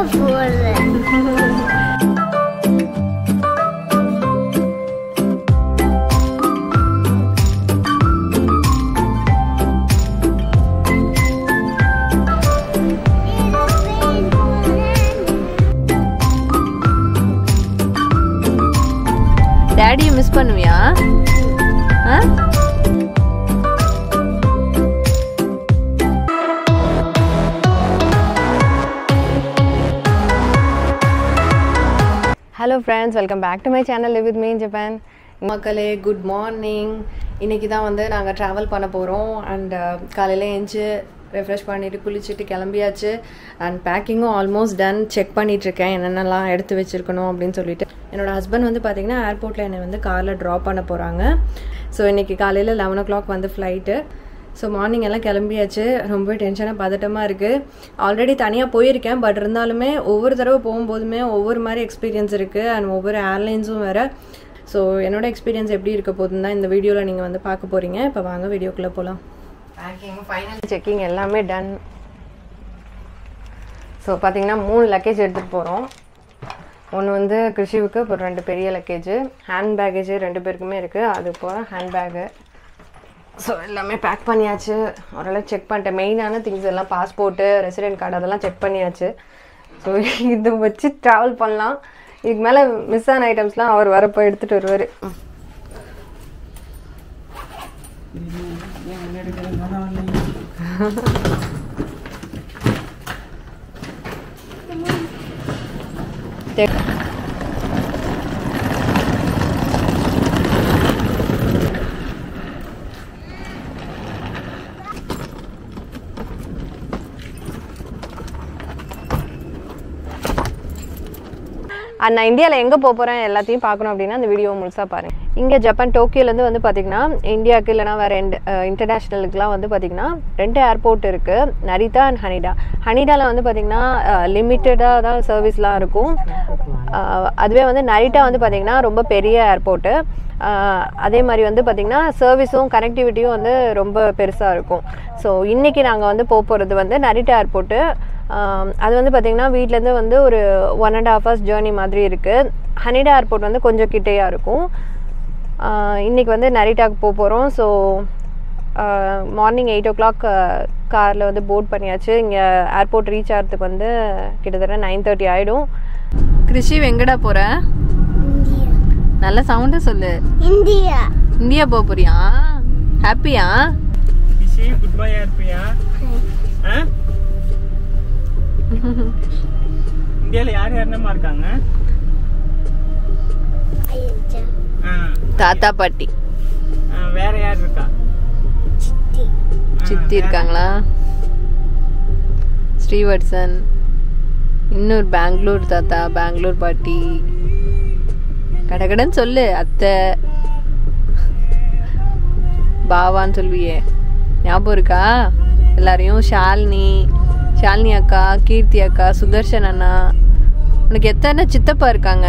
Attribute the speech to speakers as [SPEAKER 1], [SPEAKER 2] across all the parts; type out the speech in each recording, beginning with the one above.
[SPEAKER 1] போறேன்
[SPEAKER 2] டேடியை மிஸ் பண்ணுவியா ஆ hello friends welcome back to my channel live with me in Japan மக்களே குட் மார்னிங் இன்றைக்கி தான் வந்து நாங்கள் ட்ராவல் பண்ண போகிறோம் அண்ட் காலையில் எழுந்து ரெஃப்ரெஷ் பண்ணிவிட்டு குளிச்சுட்டு கிளம்பியாச்சு அண்ட் பேக்கிங்கும் ஆல்மோஸ்ட் டன் செக் பண்ணிகிட்ருக்கேன் என்னென்னலாம் எடுத்து வச்சுருக்கணும் அப்படின்னு சொல்லிட்டு என்னோடய ஹஸ்பண்ட் வந்து பார்த்திங்கன்னா ஏர்போர்ட்டில் என்னை வந்து காரில் ட்ராப் பண்ண போகிறாங்க ஸோ இன்றைக்கி காலையில் லெவன் ஓ கிளாக் வந்து ஃப்ளைட்டு ஸோ மார்னிங் எல்லாம் கிளம்பியாச்சு ரொம்ப டென்ஷனாக பதட்டமாக இருக்குது ஆல்ரெடி தனியாக போயிருக்கேன் பட் இருந்தாலுமே ஒவ்வொரு தடவை போகும்போதுமே ஒவ்வொரு மாதிரி எக்ஸ்பீரியன்ஸ் இருக்குது அண்ட் ஒவ்வொரு ஏர்லைன்ஸும் வேறு ஸோ என்னோட எக்ஸ்பீரியன்ஸ் எப்படி இருக்க போகுதுன்னு தான் இந்த வீடியோவில் நீங்கள் வந்து பார்க்க போகிறீங்க இப்போ வாங்க வீடியோக்குள்ளே போகலாம் பேக்கிங் ஃபைனல் செக்கிங் எல்லாமே டன் ஸோ பார்த்தீங்கன்னா மூணு லக்கேஜ் எடுத்துகிட்டு போகிறோம் ஒன்று வந்து கிருஷிவுக்கு அப்புறம் ரெண்டு பெரிய லக்கேஜு ஹேண்ட் பேக்கேஜ் ரெண்டு பேருக்குமே இருக்குது அது போக ஹேண்ட் பேக்கு ஸோ எல்லாமே பேக் பண்ணியாச்சு ஓரளவு செக் பண்ணிட்டேன் மெயினான திங்ஸ் எல்லாம் பாஸ்போர்ட்டு ரெசிடென்ட் கார்டு அதெல்லாம் செக் பண்ணியாச்சு ஸோ இதை வச்சு ட்ராவல் பண்ணலாம் இதுக்கு மேலே மிஸ் ஆன ஐட்டம்ஸ்லாம் அவர் வரப்போ எடுத்துகிட்டு வருவார் அண்ட் நான் இந்தியாவில் எங்கே போக போகிறேன் எல்லாத்தையும் பார்க்கணும் அப்படின்னா அந்த வீடியோ முழுசாக பாருங்கள் இங்கே ஜப்பான் டோக்கியோலேருந்து வந்து பார்த்திங்கன்னா இந்தியாவுக்கு இல்லைனா வேறு எண்ட் இன்டர்நேஷ்னலுக்குலாம் வந்து பார்த்திங்கன்னா ரெண்டு ஏர்போர்ட் இருக்குது நரிதா அண்ட் ஹனிடா ஹனிடாவில் வந்து பார்த்திங்கன்னா லிமிட்டடாக தான் சர்வீஸ்லாம் இருக்கும் அஹ், அதுவே வந்து நரிட்டா வந்து பார்த்திங்கன்னா ரொம்ப பெரிய ஏர்போர்ட்டு அதே மாதிரி வந்து பார்த்திங்கன்னா சர்வீஸும் கனெக்டிவிட்டியும் வந்து ரொம்ப பெருசாக இருக்கும் ஸோ இன்றைக்கி நாங்கள் வந்து போக போகிறது வந்து நரிட்டா ஏர்போர்ட்டு ஆம், அது வந்து பார்த்திங்கன்னா வீட்டிலேருந்து வந்து ஒரு one and half hours journey மாதிரி இருக்குது ஹனிடா ஏர்போர்ட் வந்து கொஞ்சம் கிட்டேயா இருக்கும் இன்றைக்கி வந்து நரிட்டாக்கு போக போகிறோம் so morning eight o'clock காரில் வந்து போர்ட் பண்ணியாச்சு இங்கே ஏர்போர்ட் ரீச் ஆகிறதுக்கு வந்து கிட்டத்தட்ட நைன் தேர்ட்டி ஆகிடும் கிருஷி எங்கடா போகிற நல்ல சவுண்டு சொல்லு
[SPEAKER 1] இந்தியா
[SPEAKER 2] இந்தியா போக போறியா ஹாப்பியா
[SPEAKER 3] பிசி குட் பாயா இருப்பியா ஆ? இந்தியால யார் யாருன்னமா இருக்காங்க
[SPEAKER 1] ஐயா
[SPEAKER 3] ஆ,
[SPEAKER 2] தாத்தா பாட்டி
[SPEAKER 3] ஆ, வேற யார் இருக்கா
[SPEAKER 1] சித்தி
[SPEAKER 3] ஆ,
[SPEAKER 2] சித்தி
[SPEAKER 3] வேற?
[SPEAKER 2] இருக்காங்களா ஸ்ரீவத்சன் இன்னொரு பெங்களூர் தாத்தா பெங்களூர் பாட்டி கடகடன்னு சொல்லு அத்தை பாவான்னு சொல்லுவியே ஞாபகம் இருக்கா எல்லாரையும் ஷாலினி ஷாலினி அக்கா கீர்த்தி அக்கா சுதர்ஷன் அண்ணா உனக்கு எத்தனை சித்தப்பா இருக்காங்க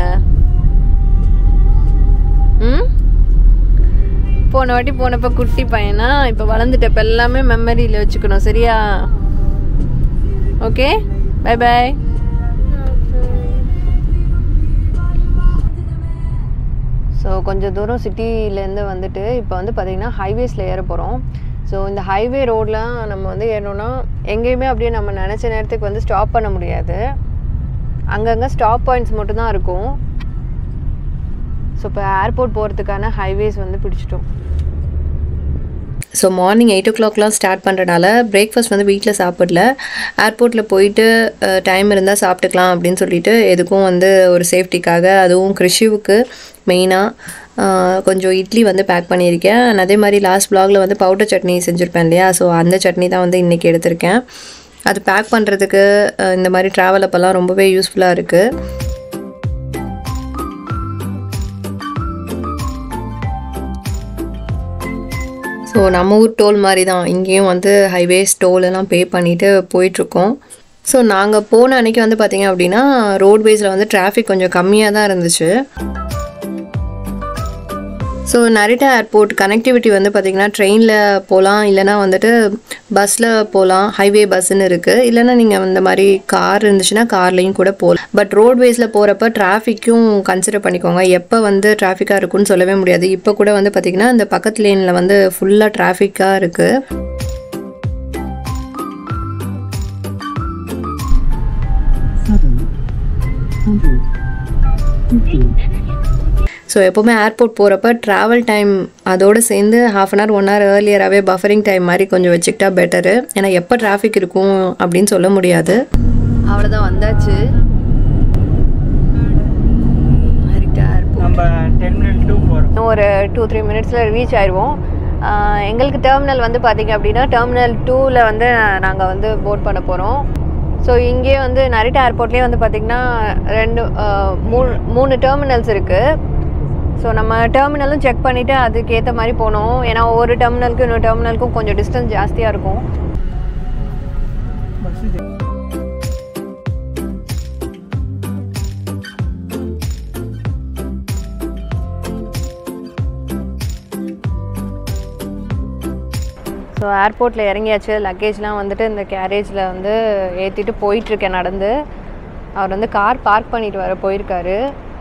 [SPEAKER 2] ம் போன வாட்டி போனப்ப குட்டி பையனா இப்போ வளர்ந்துட்டப்ப எல்லாமே மெமரியில் வச்சுக்கணும் சரியா ஓகே பை பை ஸோ கொஞ்சம் தூரம் சிட்டிலேருந்து வந்துட்டு இப்போ வந்து பார்த்திங்கன்னா ஹைவேஸில் ஏற போகிறோம் ஸோ இந்த ஹைவே ரோட்லாம் நம்ம வந்து ஏறணும்னா எங்கேயுமே அப்படியே நம்ம நினச்ச நேரத்துக்கு வந்து ஸ்டாப் பண்ண முடியாது அங்கங்கே ஸ்டாப் பாயிண்ட்ஸ் மட்டும்தான் இருக்கும் ஸோ இப்போ ஏர்போர்ட் போகிறதுக்கான ஹைவேஸ் வந்து பிடிச்சிட்டோம் ஸோ மார்னிங் எயிட் ஓ கிளாக்லாம் ஸ்டார்ட் பண்ணுறனால பிரேக்ஃபாஸ்ட் வந்து வீட்டில் சாப்பிடல ஏர்போர்ட்டில் போயிட்டு டைம் இருந்தால் சாப்பிட்டுக்கலாம் அப்படின்னு சொல்லிட்டு எதுக்கும் வந்து ஒரு சேஃப்டிக்காக அதுவும் கிருஷிவுக்கு மெயினாக கொஞ்சம் இட்லி வந்து பேக் பண்ணியிருக்கேன் and அதே மாதிரி லாஸ்ட் ப்ளாகில் வந்து பவுடர் சட்னி செஞ்சுருப்பேன் இல்லையா ஸோ அந்த சட்னி தான் வந்து இன்றைக்கி எடுத்திருக்கேன் அது பேக் பண்ணுறதுக்கு இந்த மாதிரி ட்ராவல் அப்போல்லாம் ரொம்பவே யூஸ்ஃபுல்லாக இருக்குது ஸோ நம்ம ஊர் டோல் மாதிரி தான் இங்கேயும் வந்து ஹைவேஸ் டோல் எல்லாம் பே பண்ணிட்டு போயிட்டுருக்கோம் ஸோ நாங்கள் போன அன்னைக்கு வந்து பார்த்தீங்க அப்படின்னா ரோட்வேஸில் வந்து டிராஃபிக் கொஞ்சம் கம்மியாக தான் இருந்துச்சு ஸோ நரிட்டா ஏர்போர்ட் கனெக்டிவிட்டி வந்து பார்த்திங்கன்னா ட்ரெயினில் போகலாம் இல்லைனா வந்துட்டு பஸ்ஸில் போகலாம் ஹைவே பஸ்ஸுன்னு இருக்குது இல்லைனா நீங்கள் இந்த மாதிரி கார் இருந்துச்சுன்னா கார்லேயும் கூட போகலாம் பட் ரோட்வேஸில் போகிறப்ப டிராஃபிக்கும் கன்சிடர் பண்ணிக்கோங்க எப்போ வந்து டிராஃபிக்காக இருக்குன்னு சொல்லவே முடியாது இப்போ கூட வந்து பார்த்திங்கன்னா இந்த பக்கத்து லேனில் வந்து ஃபுல்லாக டிராஃபிக்காக இருக்குது ஸோ எப்போவுமே ஏர்போர்ட் போகிறப்ப ட்ராவல் டைம் அதோடு சேர்ந்து half an hour one hour ஏர்லியராகவே பஃபரிங் டைம் மாதிரி கொஞ்சம் வச்சுக்கிட்டா பெட்டரு ஏன்னா எப்போ டிராஃபிக் இருக்கும் அப்படின்னு சொல்ல முடியாது அவ்வளோதான் வந்தாச்சு
[SPEAKER 3] நம்ம டெர்மினல் டூ போகிறோம்
[SPEAKER 2] இன்னும் ஒரு டூ த்ரீ மினிட்ஸில் ரீச் ஆயிடுவோம் ஆஹ் எங்களுக்கு டெர்மினல் வந்து பார்த்திங்க அப்படின்னா டெர்மினல் டூவில் வந்து நாங்கள் வந்து போட் பண்ண போகிறோம் ஸோ இங்கே வந்து நரிட்டா ஏர்போர்ட்லேயே வந்து பார்த்திங்கன்னா ரெண்டு ஆஹ் மூணு மூணு டெர்மினல்ஸ் இருக்குது ஸோ நம்ம டெர்மினலும் செக் பண்ணிவிட்டு அதுக்கேற்ற மாதிரி போனோம் ஏன்னா ஒவ்வொரு டெர்மினலுக்கும் இன்னொரு டெர்மினலுக்கும் கொஞ்சம் டிஸ்டன்ஸ் ஜாஸ்தியாக இருக்கும் ஸோ ஏர்போர்ட்டில் இறங்கியாச்சு லக்கேஜ்லாம் வந்துட்டு இந்த கேரேஜில் வந்து ஏற்றிட்டு போயிட்டுருக்கேன் நடந்து அவர் வந்து கார் பார்க் பண்ணிட்டு வர போயிருக்காரு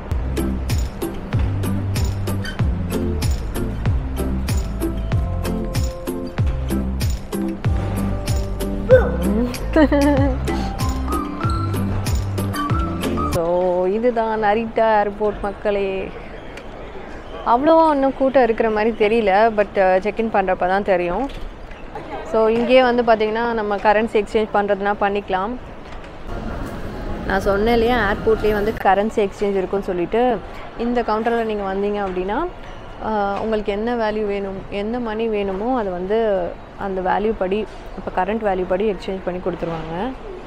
[SPEAKER 2] ஸோ இதுதான் நரிட்டா ஏர்போர்ட் மக்களே அவ்வளோவா ஒன்றும் கூட்டம் இருக்கிற மாதிரி தெரியல பட் செக்இன் பண்ணுறப்ப தான் தெரியும் ஸோ இங்கேயே வந்து பார்த்திங்கன்னா நம்ம கரன்சி எக்ஸ்சேஞ்ச் பண்ணுறதுனா பண்ணிக்கலாம் நான் சொன்னேன் இல்லையா ஏர்போர்ட்லேயே வந்து கரன்சி எக்ஸ்சேஞ்ச் இருக்குன்னு சொல்லிட்டு இந்த கவுண்டரில் நீங்கள் வந்தீங்க அப்படின்னா ஆஹ், உங்களுக்கு என்ன வேல்யூ வேணும் எந்த மணி வேணுமோ அதை வந்து அந்த வேல்யூ படி இப்போ கரண்ட் வேல்யூ படி எக்ஸ்சேஞ்ச் பண்ணி கொடுத்துருவாங்க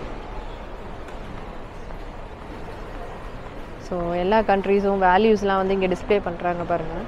[SPEAKER 2] ஸோ எல்லா கண்ட்ரீஸும் வேல்யூஸ்லாம் வந்து இங்கே டிஸ்ப்ளே பண்ணுறாங்க பாருங்கள்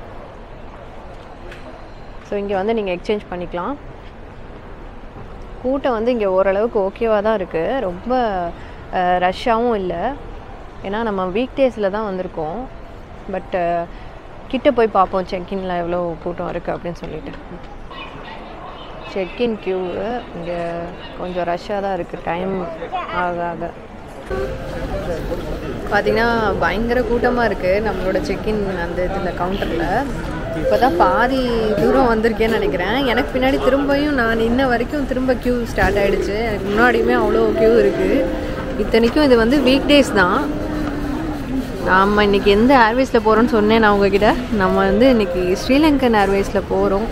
[SPEAKER 2] ஸோ இங்கே வந்து நீங்கள் எக்ஸ்சேஞ்ச் பண்ணிக்கலாம் கூட்டம் வந்து இங்கே ஓரளவுக்கு ஓகேவாக தான் இருக்குது ரொம்ப ரஷ்ஷாகவும் இல்லை ஏன்னா நம்ம வீக் டேஸில் தான் வந்திருக்கோம் பட்டு கிட்ட போய் பார்ப்போம் செக்இனில் எவ்வளோ கூட்டம் இருக்குது அப்படின்னு சொல்லிட்டு செக்இன் க்யூ இங்கே கொஞ்சம் ரஷ்ஷாக தான் இருக்குது டைம் ஆக ஆக பார்த்தீங்கன்னா பயங்கர கூட்டமாக இருக்குது நம்மளோட செக்இன் அந்த இதில் கவுண்டரில் இப்போ தான் பாதி தூரம் வந்திருக்கேன்னு நினைக்கிறேன் எனக்கு பின்னாடி திரும்பியும் நான் இன்ன வரைக்கும் திரும்ப க்யூ ஸ்டார்ட் ஆகிடுச்சு எனக்கு முன்னாடியுமே அவ்வளோ க்யூ இருக்குது இத்தனைக்கும் இது வந்து வீக் டேஸ் தான் நாம் இன்றைக்கி எந்த ஏர்வேஸில் போகிறோன்னு சொன்னேன் நான் உங்ககிட்ட நம்ம வந்து இன்றைக்கி ஸ்ரீலங்கன் ஏர்வேஸில் போகிறோம்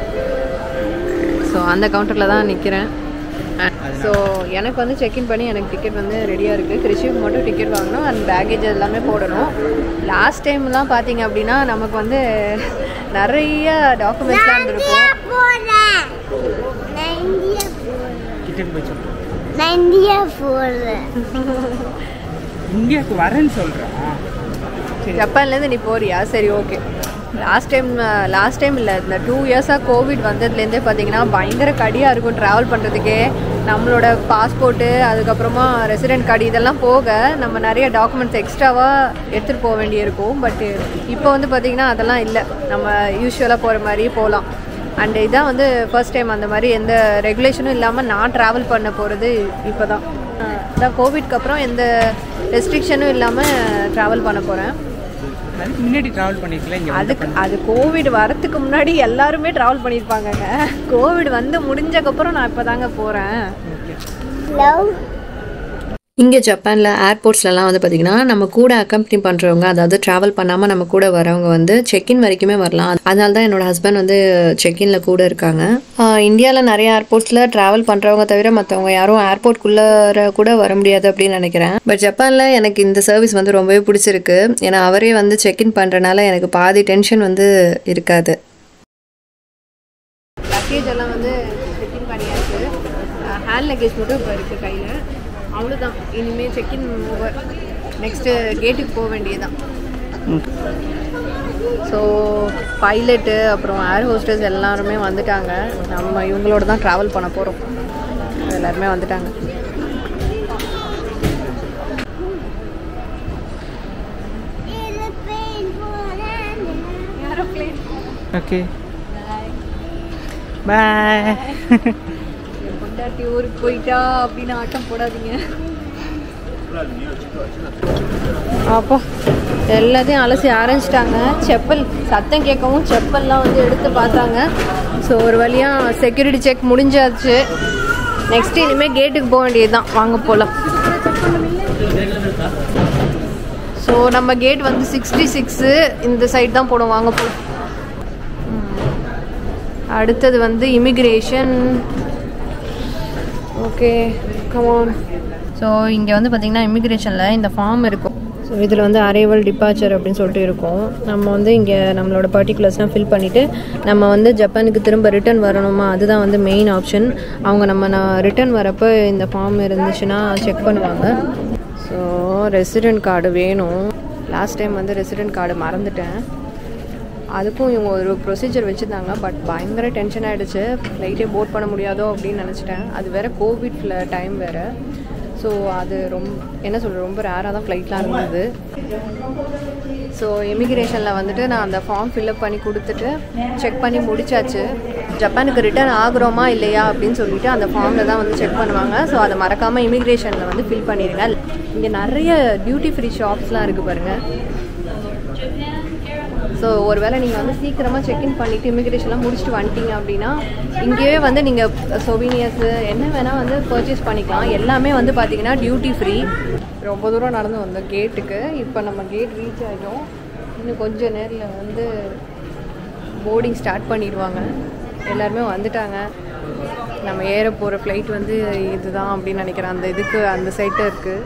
[SPEAKER 2] ஸோ அந்த கவுண்டரில் தான் நிற்கிறேன் ஸோ எனக்கு வந்து செக்இன் பண்ணி எனக்கு டிக்கெட் வந்து ரெடியாக இருக்குது கிருஷிக்கு மட்டும் டிக்கெட் வாங்கணும் அண்ட் பேக்கேஜ் எல்லாமே போடணும் லாஸ்ட் டைம்லாம் பார்த்தீங்க அப்படின்னா நமக்கு வந்து நிறைய டாக்குமெண்ட்ஸ்லாம் இருந்திருக்கும்
[SPEAKER 1] போறேன் நான் இந்தியா போறேன்
[SPEAKER 3] கிட்ட போய் சொல்கிறேன்
[SPEAKER 1] நான் இந்தியா போறேன்
[SPEAKER 3] இந்தியாவுக்கு வரேன்னு சொல்கிறேன்
[SPEAKER 2] ஜப்பான்லேருந்து நீ போறியா சரி okay last time last time இல்லை இந்த டூ இயர்ஸாக கோவிட் வந்ததுலேருந்தே பார்த்தீங்கன்னா பயங்கர கடியாக இருக்கும் ட்ராவல் பண்ணுறதுக்கே நம்மளோட பாஸ்போர்ட்டு அதுக்கப்புறமா ரெசிடென்ட் கார்டு இதெல்லாம் போக நம்ம நிறைய டாக்குமெண்ட்ஸ் எக்ஸ்ட்ராவாக எடுத்துகிட்டு போக வேண்டியிருக்கும் பட்டு இப்போ வந்து பார்த்திங்கன்னா அதெல்லாம் இல்லை நம்ம யூஸ்வலாக போகிற மாதிரியே போகலாம் அண்ட் இதான் வந்து ஃபர்ஸ்ட் டைம் அந்த மாதிரி எந்த ரெகுலேஷனும் இல்லாமல் நான் ட்ராவல் பண்ண போகிறது இப்போ தான் இதான் கோவிட்க்கு அப்புறம் எந்த ரெஸ்ட்ரிக்ஷனும் இல்லாமல் ட்ராவல் பண்ண போகிறேன்
[SPEAKER 3] அதுக்கு முன்னாடி ட்ராவல் பண்ணிருக்கல இங்கே
[SPEAKER 2] அதுக்கு அது கோவிட் வரத்துக்கு முன்னாடி எல்லாருமே ட்ராவல் பண்ணியிருப்பாங்கங்க கோவிட் வந்து முடிஞ்சக்கப்புறம் நான் இப்போ தாங்க போகிறேன்
[SPEAKER 1] லவ்
[SPEAKER 2] இங்கே ஜப்பானில் ஏர்போர்ட்ஸ்லலாம் வந்து பார்த்திங்கன்னா நம்ம கூட அக்கம்பனி பண்ணுறவங்க அதாவது ட்ராவல் பண்ணாமல் நம்ம கூட வரவங்க வந்து செக்இன் வரைக்குமே வரலாம் அதனால தான் என்னோட ஹஸ்பண்ட் வந்து செக்இனில் கூட இருக்காங்க இந்தியாவில் நிறைய ஏர்போர்ட்ஸில் ட்ராவல் பண்ணுறவங்க தவிர மற்றவங்க யாரும் ஏர்போர்ட்குள்ளே கூட வர முடியாது அப்படின்னு நினைக்கிறேன் பட் ஜப்பானில் எனக்கு இந்த சர்வீஸ் வந்து ரொம்பவே பிடிச்சிருக்கு ஏன்னா அவரே வந்து செக்இன் பண்ணுறனால எனக்கு பாதி டென்ஷன் வந்து இருக்காது லக்கேஜ் எல்லாம் வந்து செக்இன் பண்ணியாச்சு ஹேண்ட் லக்கேஜ் மட்டும் இப்போ இருக்குது கையில் அவ்வளோதான் இனிமேல் செக்இன் ஓவர் நெக்ஸ்ட்டு கேட்டுக்கு போக வேண்டியதுதான் ஸோ பைலட்டு அப்புறம் ஏர் ஹோஸ்டர்ஸ் எல்லாருமே வந்துட்டாங்க நம்ம இவங்களோட தான் ட்ராவல் பண்ண போகிறோம் எல்லாருமே வந்துட்டாங்க
[SPEAKER 1] ஏரோப்ளேன் போறேன்
[SPEAKER 2] ஏரோப்ளேன்
[SPEAKER 3] ஓகே பாய்
[SPEAKER 2] என் பொண்டாட்டி ஊருக்கு போயிட்டா அப்படின்னு ஆட்டம் போடாதீங்க அப்போ எல்லாத்தையும் அலசி ஆரம்பிச்சிட்டாங்க செப்பல் சத்தம் கேட்கவும் செப்பல்லாம் வந்து எடுத்து பார்த்தாங்க ஸோ ஒரு வழியாக செக்யூரிட்டி செக் முடிஞ்சாச்சு நெக்ஸ்ட் இனிமேல் கேட்டுக்கு போக வேண்டியது தான் வாங்க போகலாம் ஸோ நம்ம கேட் வந்து சிக்ஸ்டி சிக்ஸு இந்த சைடு தான் போடும் வாங்க போ அடுத்தது வந்து இமிக்ரேஷன் ஓகே கமான் ஸோ இங்கே வந்து பார்த்திங்கன்னா இமிக்ரேஷனில் இந்த ஃபார்ம் இருக்கும் ஸோ இதில் வந்து அரைவல் டிபார்ச்சர் அப்படின்னு சொல்லிட்டு இருக்கும் நம்ம வந்து இங்கே நம்மளோட பர்டிகுலர்ஸ்லாம் ஃபில் பண்ணிவிட்டு நம்ம வந்து ஜப்பானுக்கு திரும்ப ரிட்டர்ன் வரணுமா அதுதான் வந்து மெயின் ஆப்ஷன் அவங்க நம்ம நான் ரிட்டர்ன் வரப்போ இந்த ஃபார்ம் இருந்துச்சுன்னா செக் பண்ணுவாங்க ஸோ ரெசிடென்ட் கார்டு வேணும் லாஸ்ட் டைம் வந்து ரெசிடென்ட் கார்டு மறந்துட்டேன் அதுக்கும் இவங்க ஒரு ப்ரொசீஜர் வச்சுருந்தாங்க பட் பயங்கர டென்ஷன் ஆகிடுச்சு ஃப்ளைட்டே போட் பண்ண முடியாதோ அப்படின்னு நினச்சிட்டேன் அது வேறு கோவிட்ல டைம் வேறு ஸோ அது ரொம்ப என்ன சொல்கிறது ரொம்ப ரேராக தான் ஃப்ளைட்லாம் இருந்தது ஸோ இமிக்ரேஷனில் வந்துட்டு நான் அந்த ஃபார்ம் ஃபில்அப் பண்ணி கொடுத்துட்டு செக் பண்ணி முடிச்சாச்சு ஜப்பானுக்கு ரிட்டர்ன் ஆகுறோமா இல்லையா அப்படின்னு சொல்லிட்டு அந்த ஃபார்மில் தான் வந்து செக் பண்ணுவாங்க ஸோ அதை மறக்காமல் இமிக்ரேஷனில் வந்து ஃபில் பண்ணிடுங்க இங்கே நிறைய டியூட்டி ஃப்ரீ ஷாப்ஸ்லாம் இருக்குது பாருங்கள் ஸோ ஒருவேளை நீங்கள் வந்து சீக்கிரமாக செக்இன் பண்ணிவிட்டு இமிக்ரேஷன்லாம் முடிச்சுட்டு வந்துட்டீங்க அப்படின்னா இங்கேயே வந்து நீங்கள் சொவீனியர்ஸு என்ன வேணால் வந்து பர்ச்சேஸ் பண்ணிக்கலாம் எல்லாமே வந்து பார்த்தீங்கன்னா டியூட்டி ஃப்ரீ ரொம்ப தூரம் நடந்து வந்தோம் கேட்டுக்கு இப்போ நம்ம கேட் ரீச் ஆகிட்டோம் இன்னும் கொஞ்சம் நேரில் வந்து போர்டிங் ஸ்டார்ட் பண்ணிடுவாங்க எல்லாருமே வந்துட்டாங்க நம்ம ஏற போகிற ஃப்ளைட் வந்து இதுதான் அப்படின்னு நினைக்கிறேன் அந்த இதுக்கு அந்த சைட்டு இருக்குது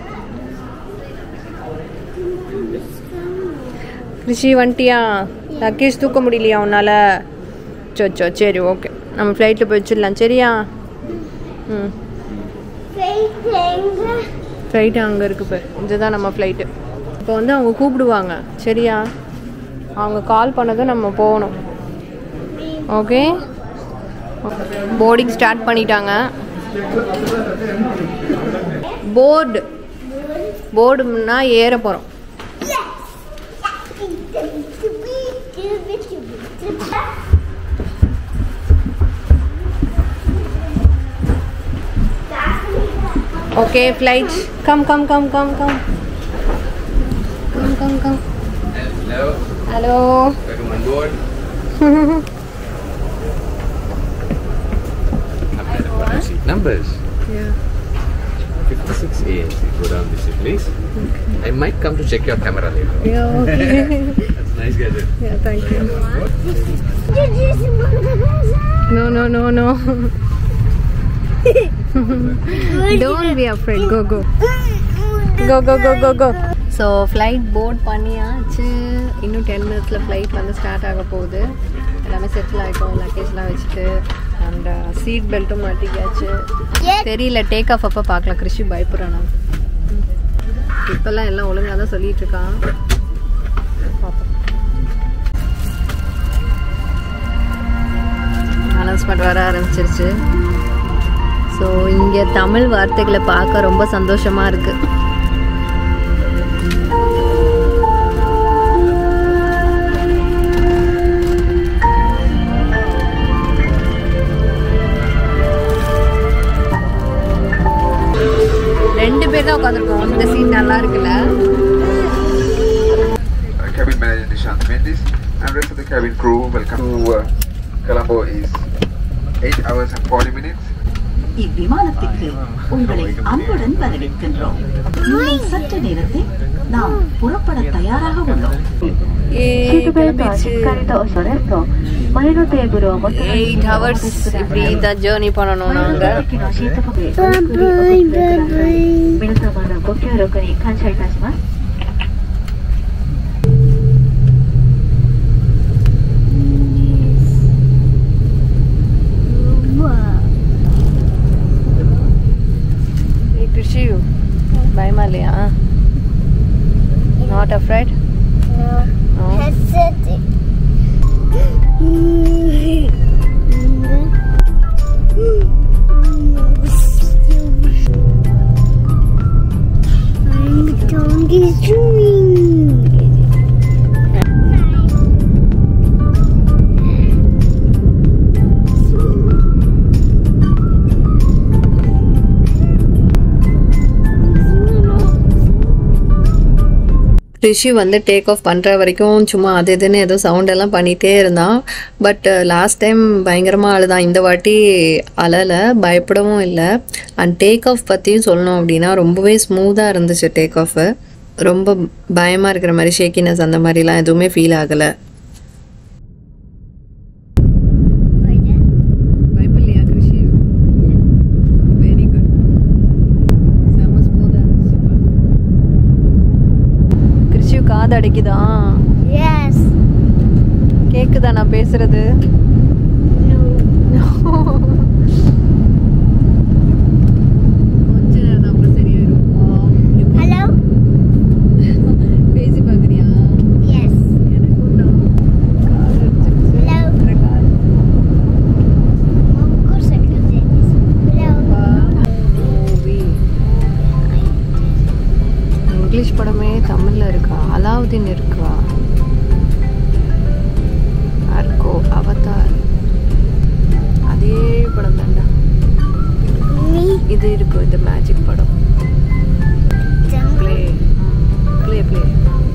[SPEAKER 2] ரிஷி வந்துட்டியா லக்கேஜ் தூக்க முடியலையா உன்னால் சோ சரி ஓகே நம்ம ஃப்ளைட்டில் போய் வச்சிடலாம் சரியா ம் ஃப்ளைட்டு அங்கே இருக்கு பாரு இதுதான் நம்ம ஃப்ளைட்டு இப்போ வந்து அவங்க கூப்பிடுவாங்க சரியா அவங்க கால் பண்ணதும் நம்ம போகணும் ஓகே போர்டிங் ஸ்டார்ட் பண்ணிட்டாங்க போர்டு போர்டுனா ஏற போகிறோம் Okay, flight. Come, come, come, come, come. Come, come, come.
[SPEAKER 4] Hello,
[SPEAKER 2] Hello.
[SPEAKER 4] welcome on board. I'm at the seat numbers.
[SPEAKER 2] Yeah.
[SPEAKER 4] 56A. Go down this way, please. I might come to check your camera later.
[SPEAKER 2] Yeah, okay.
[SPEAKER 4] That's nice, gadget.
[SPEAKER 2] yeah, thank you. No, no, no, no. Don't be afraid. Go, go. Go, go, go, go, go. So flight board பண்ணியாச்சு இன்னும் ten மினிட்ஸில் flight வந்து start ஆக போகுது எல்லாமே settle ஆகிட்டோம் லக்கேஜ்லாம் வச்சுட்டு and seat பெல்ட்டும் மாட்டிக்காச்சு தெரியல டேக் ஆஃப் அப்போ பார்க்கலாம் கிருஷி பயப்படுறான் நான் இப்போல்லாம் எல்லாம் ஒழுங்காக தான் சொல்லிட்டு இருக்கான் பார்ப்போம் அனௌன்ஸ்மெண்ட் வர ஆரம்பிச்சிருச்சு ஸோ இங்கே தமிழ் வார்த்தைகளை பார்க்க ரொம்ப சந்தோஷமாக இருக்குது ரெண்டு பேர் தான் உட்காந்துருக்கோம் இந்த சீட் நல்லா இருக்குல்ல
[SPEAKER 5] Uh, cabin manager Nishant Mendes and rest of the cabin crew. Welcome to uh, Colombo is 8 hours and 40 minutes.
[SPEAKER 6] இவ்விமானத்திற்கு உங்களை அன்புடன் வரவேற்கின்றோம் இன்னும் சற்று நேரத்தில் நாம் புறப்பட தயாராக உள்ளோம்
[SPEAKER 2] 8 ஹவர்ஸ் இப்படி தான் ஜேர்னி பண்ணணும் நாங்கள்
[SPEAKER 6] 皆様のご協力に感謝いたします
[SPEAKER 2] கிருஷி பயமா இல்லையா not afraid No.
[SPEAKER 1] I'm going to swing.
[SPEAKER 2] Rishi வந்து டேக் ஆஃப் பண்ணுற வரைக்கும் சும்மா அது இதுன்னு ஏதோ சவுண்ட் எல்லாம் பண்ணிகிட்டே இருந்தான் பட் லாஸ்ட் டைம் பயங்கரமாக அழுதான் இந்த வாட்டி அழலை பயப்படவும் இல்லை அண்ட் டேக் ஆஃப் பற்றியும் சொல்லணும் அப்படின்னா ரொம்பவே ஸ்மூத்தாக இருந்துச்சு டேக் ஆஃபு ரொம்ப பயமாக இருக்கிற மாதிரி ஷேக்கினஸ் அந்த மாதிரிலாம் எதுவுமே ஃபீல் ஆகலை பயப்பில்லையா கிருஷி வெரி குட் செம்ம ஸ்மூத்தாக இருந்துச்சு கிருஷி காது அடைக்குதா
[SPEAKER 1] Yes.
[SPEAKER 2] கேக்குதா நான் பேசுறது
[SPEAKER 1] No.
[SPEAKER 2] கொஞ்ச நேரம் தான் அப்புறம் சரியாயிரும்
[SPEAKER 1] Hello?
[SPEAKER 2] பேசி பார்க்குறியா
[SPEAKER 1] Yes.
[SPEAKER 2] எனக்கும் தான் காது அடிச்சிருச்சு.
[SPEAKER 1] Hello?
[SPEAKER 2] அப்புறம் காது
[SPEAKER 1] Of course I can say this. Hello?
[SPEAKER 2] Movie English படமே தமிழ்ல இருக்கா அலாவுதீன் இருக்கா அர்கோ அவதார் அதே படம் தான்டா
[SPEAKER 1] Me?
[SPEAKER 2] இது இருக்கும் இந்த மேஜிக் படம்
[SPEAKER 1] Jungle?
[SPEAKER 2] Play play play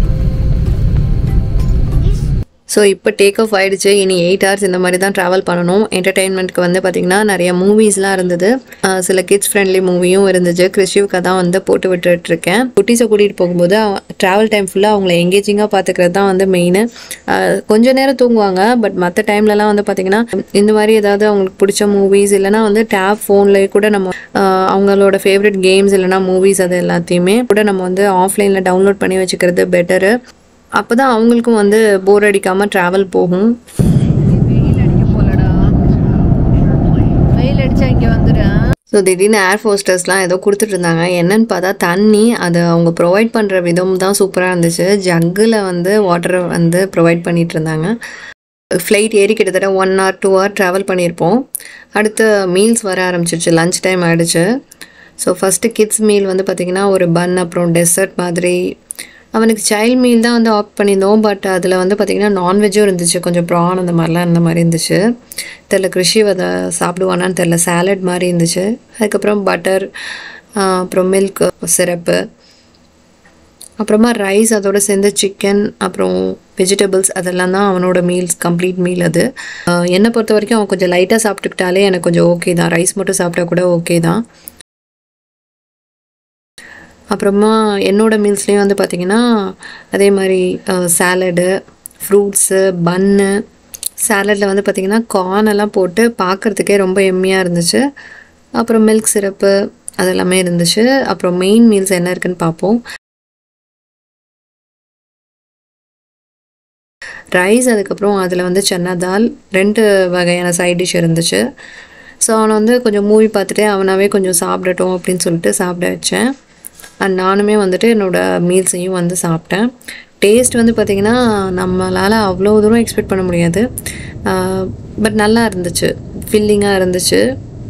[SPEAKER 1] This?
[SPEAKER 2] So இப்போ டேக் ஆஃப் ஆயிடுச்சு இனி எயிட் ஹவர்ஸ் இந்த மாதிரி தான் ட்ராவல் பண்ணணும் என்டர்டெயின்மெண்ட்க்கு வந்து பார்த்திங்கன்னா நிறைய மூவிஸ்லாம் இருந்தது ஆஹ் சில கிட்ஸ் ஃப்ரெண்ட்லி மூவியும் இருந்துச்சு கிறிஸ்டிவ்க்கு தான் வந்து போட்டு விட்டுட்டு இருக்கேன் குட்டீஸை கூட்டிகிட்டு போகும்போது ட்ராவல் டைம் ஃபுல்லாக அவங்கள எங்கேஜிங்காக பார்த்துக்கிறது தான் வந்து மெயின் கொஞ்ச நேரம் தூங்குவாங்க பட் மற்ற டைம்லலாம் வந்து பார்த்திங்கன்னா இந்த மாதிரி ஏதாவது அவங்களுக்கு பிடிச்ச மூவிஸ் இல்லைனா வந்து டேப் ஃபோன்லேயே கூட நம்ம ஆஹ் அவங்களோட ஃபேவரட் கேம்ஸ் இல்லைனா மூவிஸ் அது எல்லாத்தையுமே கூட நம்ம வந்து ஆஃப்லைனில் டவுன்லோட் பண்ணி வச்சுக்கிறது பெட்டரு அப்போ தான் அவங்களுக்கும் வந்து போர் அடிக்காமல் ட்ராவல் போகும் வெயில் அடிக்க போலடா வெயில் அடிச்சா இங்கே வந்துடுறேன் ஸோ திடீர்னு ஏர் ஃபோஸ்டர்ஸ்லாம் ஏதோ கொடுத்துட்டு இருந்தாங்க என்னன்னு பார்த்தா தண்ணி அதை அவங்க ப்ரொவைட் பண்ணுற விதம் தான் சூப்பராக இருந்துச்சு ஜக்கில் வந்து வாட்டரை வந்து ப்ரொவைட் பண்ணிட்டு இருந்தாங்க ஃப்ளைட் ஏறி கிட்டத்தட்ட one hour two hour travel பண்ணியிருப்போம் அடுத்து மீல்ஸ் வர ஆரம்பிச்சிருச்சு லஞ்ச் டைம் ஆகிடுச்சு ஸோ ஃபஸ்ட்டு கிட்ஸ் மீல் வந்து பார்த்திங்கன்னா ஒரு பன் அப்புறம் டெசர்ட் மாதிரி அவனுக்கு சைல்ட் மீல் தான் வந்து ஆப்ட் பண்ணியிருந்தோம் பட் அதில் வந்து பார்த்திங்கன்னா நான்வெஜ்ஜும் இருந்துச்சு கொஞ்சம் ப்ரான் அந்த மாதிரிலாம் இருந்த மாதிரி இருந்துச்சு தெரில கிருஷி அதை சாப்பிடுவானான்னு தெரில சாலட் மாதிரி இருந்துச்சு அதுக்கப்புறம் பட்டர் அப்புறம் மில்க் சிரப்பு அப்புறமா ரைஸ் அதோட சேர்ந்து சிக்கன் அப்புறம் வெஜிடபிள்ஸ் அதெல்லாம் தான் அவனோட மீல்ஸ் கம்ப்ளீட் மீல் அது ஆஹ் என்னை பொறுத்த வரைக்கும் அவன் கொஞ்சம் லைட்டாக சாப்பிட்டுக்கிட்டாலே எனக்கு கொஞ்சம் ஓகே தான் ரைஸ் மட்டும் சாப்பிட்டா கூட ஓகே தான் அப்புறமா என்னோட மீல்ஸ்லேயும் வந்து பார்த்திங்கன்னா அதே மாதிரி சாலடு ஃப்ரூட்ஸு பன்னு சாலடில் வந்து பார்த்திங்கன்னா கார்ன் எல்லாம் போட்டு பார்க்குறதுக்கே ரொம்ப எம்மியாக இருந்துச்சு அப்புறம் மில்க் சிரப்பு அதெல்லாமே இருந்துச்சு அப்புறம் மெயின் மீல்ஸ் என்ன இருக்குன்னு பார்ப்போம் ரைஸ் அதுக்கப்புறம் அதில் வந்து சன்னா தால் ரெண்டு வகையான சைட் டிஷ் இருந்துச்சு ஸோ அவனை வந்து கொஞ்சம் மூவி பார்த்துட்டு அவனாவே கொஞ்சம் சாப்பிடட்டும் அப்படின்னு சொல்லிட்டு சாப்பிட வச்சேன் அண்ட் நானுமே வந்துட்டு என்னோடய மீல்ஸையும் வந்து சாப்பிட்டேன் டேஸ்ட் வந்து பார்த்திங்கன்னா நம்மளால் அவ்வளோ தூரம் எக்ஸ்பெக்ட் பண்ண முடியாது பட் நல்லா இருந்துச்சு ஃபில்லிங்காக இருந்துச்சு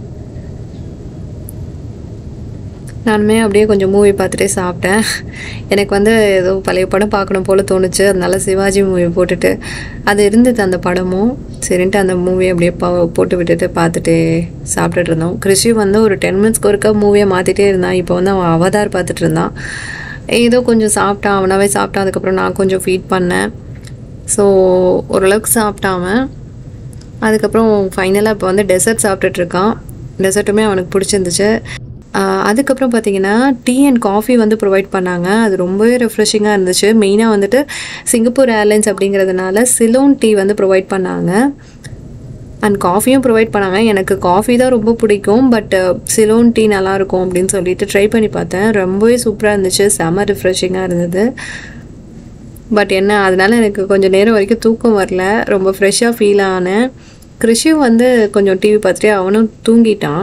[SPEAKER 2] நானுமே அப்படியே கொஞ்சம் மூவி பார்த்துட்டே சாப்பிட்டேன் எனக்கு வந்து ஏதோ பழைய படம் பார்க்கணும் போல் தோணுச்சு அதனால சிவாஜி மூவி போட்டுட்டு அது இருந்தது அந்த படமும் சரின்ட்டு அந்த மூவி அப்படியே பா போட்டு விட்டுட்டு பார்த்துட்டு சாப்பிட்டுட்டு இருந்தோம் கிருஷி வந்து ஒரு டென் மினிட்ஸ்க்கு ஒருக்கா மூவியை மாற்றிட்டே இருந்தான் இப்போ வந்து அவன் அவதார் பார்த்துட்டு இருந்தான் ஏதோ கொஞ்சம் சாப்பிட்டான் அவனாவே சாப்பிட்டான் அதுக்கப்புறம் நான் கொஞ்சம் ஃபீட் பண்ணேன் ஸோ ஓரளவுக்கு சாப்பிட்டான் அவன் அதுக்கப்புறம் ஃபைனலாக இப்போ வந்து டெசர்ட் சாப்பிட்டுட்டு இருக்கான் டெசர்ட்டுமே அவனுக்கு பிடிச்சிருந்துச்சு ஆஹ் அதுக்கப்புறம் பார்த்தீங்கன்னா டீ அண்ட் காஃபி வந்து ப்ரொவைட் பண்ணாங்க அது ரொம்பவே ரெஃப்ரெஷிங்காக இருந்துச்சு மெயினாக வந்துட்டு சிங்கப்பூர் ஏர்லைன்ஸ் அப்படிங்கிறதுனால சிலோன் டீ வந்து ப்ரொவைட் பண்ணாங்க அண்ட் காஃபியும் ப்ரொவைட் பண்ணாங்க எனக்கு காஃபி தான் ரொம்ப பிடிக்கும் பட் சிலோன் டீ நல்லாயிருக்கும் அப்படின்னு சொல்லிட்டு ட்ரை பண்ணி பார்த்தேன் ரொம்பவே சூப்பராக இருந்துச்சு செம ரிஃப்ரெஷிங்காக இருந்தது பட் என்ன அதனால எனக்கு கொஞ்சம் நேரம் வரைக்கும் தூக்கம் வரல ரொம்ப ஃப்ரெஷ்ஷாக ஃபீல் ஆனேன் கிருஷியும் வந்து கொஞ்சம் டிவி பார்த்துட்டு அவனும் தூங்கிட்டான்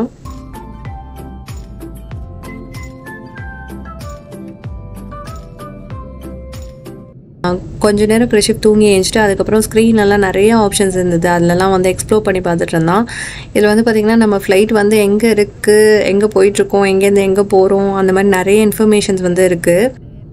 [SPEAKER 2] கொஞ்ச நேரம் கிருஷிப் தூங்கி எழுந்துட்டு அதுக்கப்புறம் ஸ்க்ரீன் எல்லாம் நிறைய ஆப்ஷன்ஸ் இருந்தது அதிலலாம் வந்து எக்ஸ்ப்ளோர் பண்ணி பார்த்துட்டு இருந்தான் இதில் வந்து பார்த்திங்கன்னா நம்ம ஃப்ளைட் வந்து எங்கே இருக்குது எங்கே போயிட்டுருக்கோம் எங்கேருந்து எங்கே போகிறோம் அந்த மாதிரி நிறைய இன்ஃபர்மேஷன்ஸ் வந்து இருக்குது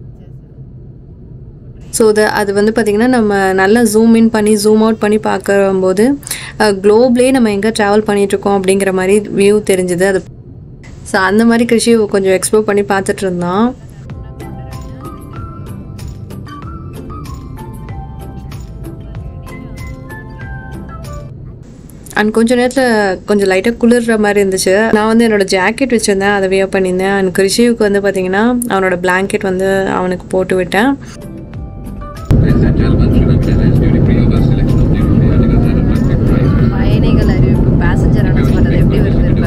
[SPEAKER 2] ஸோ அது அது வந்து பார்த்திங்கன்னா நம்ம நல்லா ஜூம் இன் பண்ணி ஜூம் அவுட் பண்ணி பார்க்கும்போது குளோப்லேயே நம்ம எங்கே ட்ராவல் பண்ணிகிட்ருக்கோம் அப்படிங்கிற மாதிரி வியூ தெரிஞ்சுது அது ஸோ அந்த மாதிரி கிருஷி கொஞ்சம் எக்ஸ்ப்ளோர் பண்ணி பார்த்துட்டு இருந்தான் அண்ட் கொஞ்ச நேரத்தில் கொஞ்சம் லைட்டாக குளிர்ற மாதிரி இருந்துச்சு நான் வந்து என்னோட ஜாக்கெட் வச்சுருந்தேன் அதை வியர் பண்ணியிருந்தேன் அண்ட் கிருஷிவுக்கு வந்து பார்த்தீங்கன்னா அவனோட blanket வந்து அவனுக்கு போட்டு விட்டேன்
[SPEAKER 4] Ladies and gentlemen, Sri Lanka Airlines duty free August selection of duty free articles at attractive prices.
[SPEAKER 2] பயணிகள் அறிவிப்பு பேசஞ்சர் அனௌன்ஸ் பண்ணுறது எப்படி வருது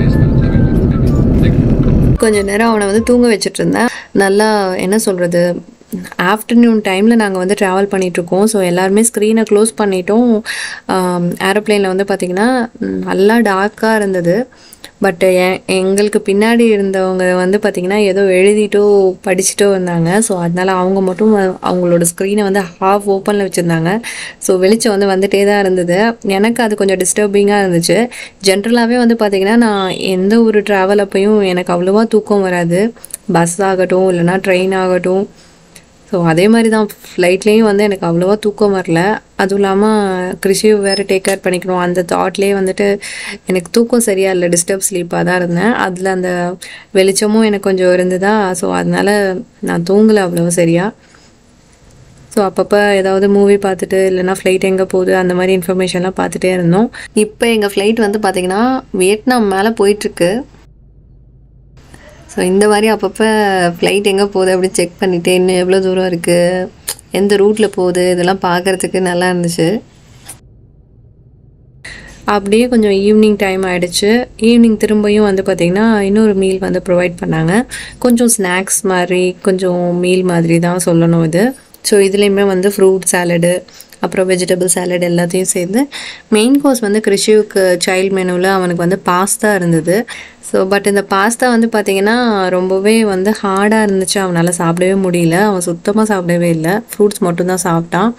[SPEAKER 4] Thank you.
[SPEAKER 2] கொஞ்ச நேரம் அவனை வந்து தூங்க வச்சுட்டு இருந்தேன் நல்லா என்ன சொல்கிறது ஆஃப்டர்நூன் டைமில் நாங்கள் வந்து ட்ராவல் பண்ணிகிட்ருக்கோம் ஸோ எல்லாருமே ஸ்க்ரீனை க்ளோஸ் பண்ணிட்டோம் ஏரோப்ளேனில் வந்து பார்த்திங்கன்னா ம், நல்லா டார்க்காக இருந்தது பட் எங்களுக்கு பின்னாடி இருந்தவங்க வந்து பார்த்திங்கன்னா ஏதோ எழுதிட்டோ படிச்சுட்டோ இருந்தாங்க ஸோ அதனால அவங்க மட்டும் வ- அவங்களோட ஸ்க்ரீனை வந்து ஹாஃப் ஓப்பனில் வச்சுருந்தாங்க ஸோ வெளிச்சம் வந்து வந்துட்டே தான் இருந்தது எனக்கு அது கொஞ்சம் டிஸ்டர்பிங்காக இருந்துச்சு ஜென்ரலாகவே வந்து பார்த்திங்கன்னா நான் எந்த ஒரு ட்ராவல் அப்பையும் எனக்கு அவ்வளோவா தூக்கம் வராது பஸ் ஆகட்டும் இல்லைனா ட்ரெயின் ஆகட்டும் ஸோ அதே மாதிரி தான் ஃப்ளைட்லேயும் வந்து எனக்கு அவ்வளோவா தூக்கம் வரல அதுவும் இல்லாமல் கிருஷி வேறு டேக் கேர் பண்ணிக்கணும் அந்த தாட்லேயே வந்துட்டு எனக்கு தூக்கம் சரியா இல்லை டிஸ்டர்ப் ஸ்லீப்பாக தான் இருந்தேன் அதில் அந்த வெளிச்சமும் எனக்கு கொஞ்சம் இருந்ததா ஸோ அதனால நான் தூங்கலை அவ்வளோ சரியா ஸோ அப்பப்போ ஏதாவது மூவி பார்த்துட்டு இல்லைனா ஃப்ளைட் எங்கே போகுது அந்த மாதிரி இன்ஃபர்மேஷன்லாம் பார்த்துட்டே இருந்தோம் இப்போ எங்கள் ஃப்ளைட் வந்து பார்த்திங்கன்னா வியட்நாம் மேலே போயிட்டுருக்கு ஸோ இந்த மாதிரி அப்பப்போ ஃப்ளைட் எங்கே போகுது அப்படின்னு செக் பண்ணிவிட்டு இன்னும் எவ்வளோ தூரம் இருக்குது எந்த ரூட்டில் போகுது இதெல்லாம் பார்க்குறதுக்கு நல்லா இருந்துச்சு அப்படியே கொஞ்சம் ஈவினிங் டைம் ஆயிடுச்சு ஈவினிங் திரும்பியும் வந்து பார்த்திங்கன்னா இன்னொரு மீல் வந்து ப்ரொவைட் பண்ணாங்க கொஞ்சம் ஸ்நாக்ஸ் மாதிரி கொஞ்சம் மீல் மாதிரி தான் சொல்லணும் இது ஸோ இதுலேயுமே வந்து ஃப்ரூட் சாலடு அப்புறம் வெஜிடபிள் சாலட் எல்லாத்தையும் சேர்ந்து மெயின் கோர்ஸ் வந்து கிருஷிவுக்கு சைல்ட் மெனுவில் அவனுக்கு வந்து பாஸ்தா இருந்தது ஸோ பட் இந்த பாஸ்தா வந்து பார்த்திங்கன்னா ரொம்பவே வந்து ஹார்டாக இருந்துச்சு அவனால் சாப்பிடவே முடியல அவன் சுத்தமாக சாப்பிடவே இல்லை ஃப்ரூட்ஸ் மட்டும்தான் சாப்பிட்டான்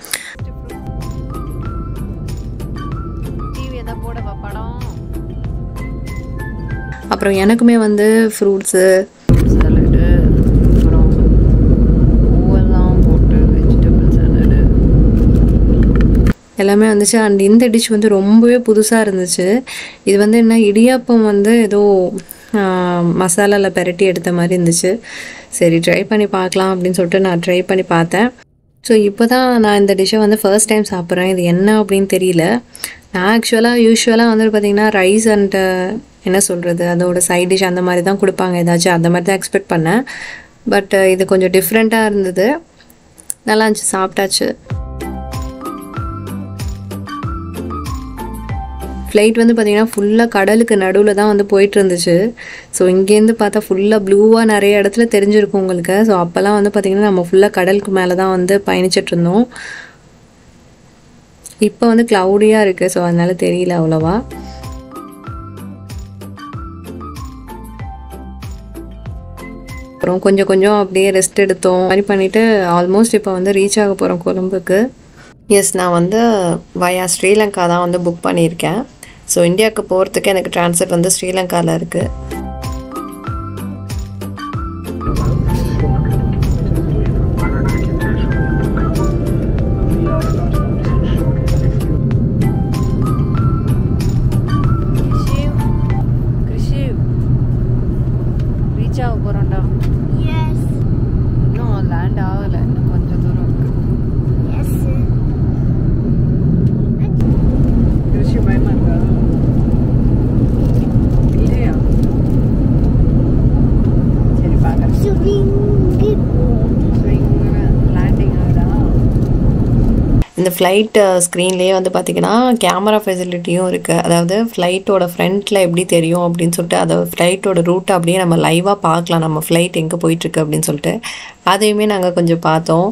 [SPEAKER 2] அப்புறம் எனக்குமே வந்து ஃப்ரூட்ஸு சாலடு அப்புறம் பூவெல்லாம் போட்டு வெஜிடபிள் சாலடு எல்லாமே வந்துச்சு அண்ட் இந்த டிஷ் வந்து ரொம்பவே புதுசாக இருந்துச்சு இது வந்து என்ன இடியாப்பம் வந்து ஏதோ மசாலாவில் பெரட்டி எடுத்த மாதிரி இருந்துச்சு சரி ட்ரை பண்ணி பார்க்கலாம் அப்படின்னு சொல்லிட்டு நான் ட்ரை பண்ணி பார்த்தேன் ஸோ இப்போ தான் நான் இந்த டிஷ்ஷை வந்து ஃபர்ஸ்ட் டைம் சாப்பிட்றேன் இது என்ன அப்படின்னு தெரியல நான் ஆக்சுவலாக யூஸ்வலாக வந்து பார்த்திங்கன்னா ரைஸ் அண்ட் என்ன சொல்கிறது அதோட சைட் டிஷ் அந்த மாதிரி தான் கொடுப்பாங்க ஏதாச்சும் அந்த மாதிரி தான் எக்ஸ்பெக்ட் பண்ணேன் பட் இது கொஞ்சம் டிஃப்ரெண்ட்டாக இருந்தது நல்லா இருந்துச்சு சாப்பிட்டாச்சு ஃப்ளைட் வந்து பார்த்திங்கன்னா ஃபுல்லாக கடலுக்கு நடுவில் தான் வந்து போயிட்டு இருந்துச்சு ஸோ இங்கேருந்து பார்த்தா ஃபுல்லாக ப்ளூவாக நிறைய இடத்துல தெரிஞ்சிருக்கும் உங்களுக்கு ஸோ அப்போல்லாம் வந்து பார்த்திங்கன்னா நம்ம ஃபுல்லாக கடலுக்கு மேலே தான் வந்து பயணிச்சிட்டு இருந்தோம் இப்போ வந்து க்ளவுடியாக இருக்குது ஸோ அதனால தெரியல அவ்வளோவா அப்புறம் கொஞ்சம் கொஞ்சம் அப்படியே ரெஸ்ட் எடுத்தோம் மாதிரி பண்ணிவிட்டு ஆல்மோஸ்ட் இப்போ வந்து ரீச் ஆக போகிறோம் கொழும்புக்கு எஸ் நான் வந்து வயா ஸ்ரீலங்கா தான் வந்து புக் பண்ணியிருக்கேன் ஸோ இந்தியாவுக்கு போகிறதுக்கு எனக்கு ட்ரான்ஸ்ஃபர் வந்து ஸ்ரீலங்காவில் இருக்குது ரீச் ஆக போகிறோம்டா
[SPEAKER 1] Yes.
[SPEAKER 2] இன்னும் லேண்ட் ஆகலை இன்னும் கொஞ்சம் தூரம் இருக்குது
[SPEAKER 1] Yes.
[SPEAKER 2] கிருஷி பயமா இருக்கா இல்லையா சரி பார்க்குறேன்
[SPEAKER 1] Swing it.
[SPEAKER 2] லேண்டிங் ஆகுதா இந்த ஃப்ளைட் ஸ்க்ரீன்லேயே வந்து பார்த்திங்கன்னா கேமரா ஃபெசிலிட்டியும் இருக்குது அதாவது ஃப்ளைட்டோட ஃப்ரண்ட்டில் எப்படி தெரியும் அப்படின்னு சொல்லிட்டு அதை ஃப்ளைட்டோட ரூட்டை அப்படியே நம்ம லைவாக பார்க்கலாம் நம்ம ஃப்ளைட் எங்கே போயிட்டுருக்கு அப்படின்னு சொல்லிட்டு அதையுமே நாங்கள் கொஞ்சம் பார்த்தோம்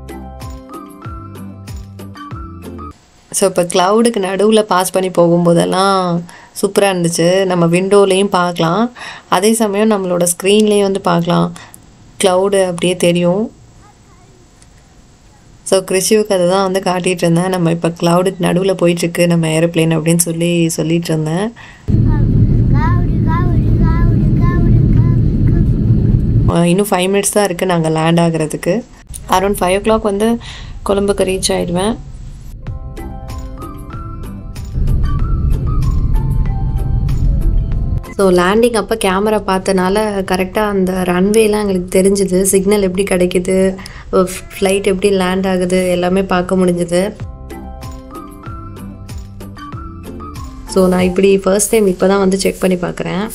[SPEAKER 2] ஸோ இப்போ க்ளவுடுக்கு நடுவில் பாஸ் பண்ணி போகும்போதெல்லாம் சூப்பராக இருந்துச்சு நம்ம விண்டோலேயும் பார்க்கலாம் அதே சமயம் நம்மளோட ஸ்க்ரீன்லேயும் வந்து பார்க்கலாம் க்ளவுடு அப்படியே தெரியும் ஸோ கிருஷிவுக்கு அதை தான் வந்து காட்டிகிட்டு இருந்தேன் நம்ம இப்போ க்ளவுடுக்கு நடுவில் போயிட்டுருக்கு நம்ம ஏரோப்ளேன் அப்படின்னு சொல்லி சொல்லிட்டு இருந்தேன்
[SPEAKER 1] Gowdy, gowdy, gowdy, gowdy, gowdy.
[SPEAKER 2] அஹ் இன்னும் ஃபைவ் மினிட்ஸ் தான் இருக்குது நாங்கள் லேண்ட் ஆகுறதுக்கு அரௌண்ட் ஃபைவ் ஓ கிளாக் வந்து கொழும்புக்கு ரீச் ஆயிடுவேன் ஸோ லேண்டிங் அப்போ கேமரா பார்த்தனால கரெக்டாக அந்த ரன்வேலாம் எங்களுக்கு தெரிஞ்சுது சிக்னல் எப்படி கிடைக்குது ஃப்ளைட் எப்படி லேண்ட் ஆகுது எல்லாமே பார்க்க முடிஞ்சுது ஸோ நான் இப்படி ஃபர்ஸ்ட் டைம் இப்போ தான் வந்து செக் பண்ணி பார்க்குறேன்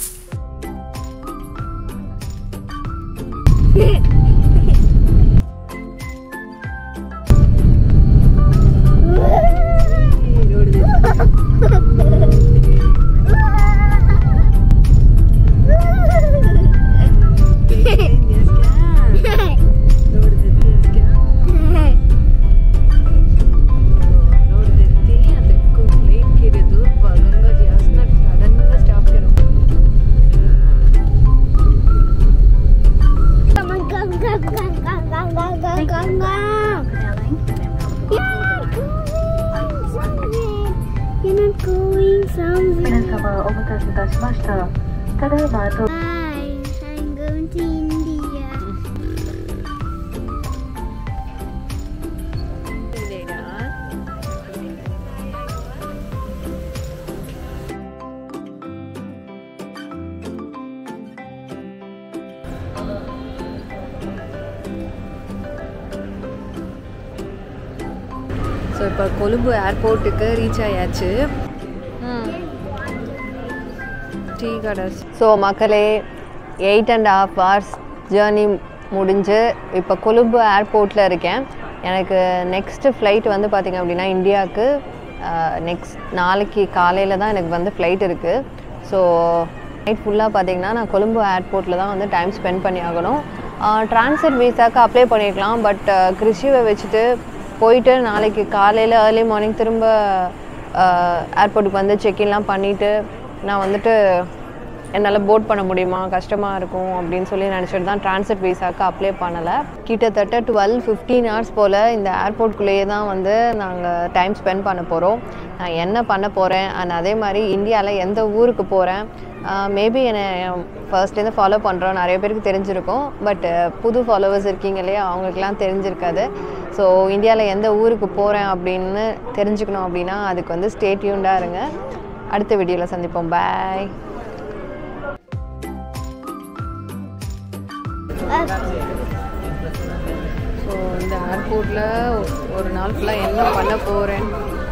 [SPEAKER 1] Come on, come, come, come, come, come, come, come, come, come. Yeah, going somewhere. You're not going
[SPEAKER 6] 皆
[SPEAKER 1] somewhere.
[SPEAKER 6] 様お待たせいたしましたただいまと
[SPEAKER 1] Hi, I'm going to India.
[SPEAKER 2] So இப்போ கொழும்பு ஏர்போர்ட்டுக்கு ரீச் ஆயாச்சு டீ கடை ஸோ மக்களே eight and half hours journey முடிஞ்சு இப்போ கொழும்பு ஏர்போர்ட்டில் இருக்கேன் எனக்கு நெக்ஸ்ட்டு ஃப்ளைட் வந்து பார்த்திங்க அப்படின்னா இந்தியாவுக்கு நெக்ஸ்ட் நாளைக்கு காலையில் தான் எனக்கு வந்து ஃப்ளைட் இருக்குது ஸோ நைட் ஃபுல்லாக பார்த்தீங்கன்னா நான் கொழும்பு ஏர்போர்ட்டில் தான் வந்து டைம் ஸ்பெண்ட் பண்ணி ஆகணும் ட்ரான்ஸ்ஃபர் வீசாக்கு அப்ளை பண்ணியிருக்கலாம் பட் கிருஷிவை வச்சுட்டு போயிட்டு நாளைக்கு காலையில் ஏர்லி மார்னிங் திரும்ப ஏர்போர்ட்டுக்கு வந்து செக்இன்லாம் பண்ணிவிட்டு நான் வந்துட்டு என்னால் போட் பண்ண முடியுமா கஷ்டமாக இருக்கும் அப்படின்னு சொல்லி நினச்சிட்டு தான் ட்ரான்ஸ்ஃபர் வீசாக்கு அப்ளை பண்ணலை கிட்டத்தட்ட டுவெல் ஃபிஃப்டீன் ஹவர்ஸ் போல் இந்த ஏர்போர்ட்குள்ளேயே தான் வந்து நாங்கள் டைம் ஸ்பெண்ட் பண்ண போகிறோம் நான் என்ன பண்ண போகிறேன் அண்ட் அதே மாதிரி இந்தியாவில் எந்த ஊருக்கு போகிறேன் மேபி என்னை ஃபர்ஸ்ட்லேருந்து ஃபாலோ பண்ணுறோம் நிறைய பேருக்கு தெரிஞ்சிருக்கும் பட் புது ஃபாலோவர்ஸ் இருக்கீங்க இல்லையா அவங்களுக்குலாம் தெரிஞ்சிருக்காது ஸோ இந்தியாவில் எந்த ஊருக்கு போகிறேன் அப்படின்னு தெரிஞ்சுக்கணும் அப்படின்னா அதுக்கு வந்து ஸ்டேட்யூண்டாக இருங்க அடுத்த வீடியோவில் சந்திப்போம் பாய் ஸோ இந்த ஏர்போர்ட்டில் ஒரு நாள் ஃபுல்லாக என்ன பண்ண போகிறேன்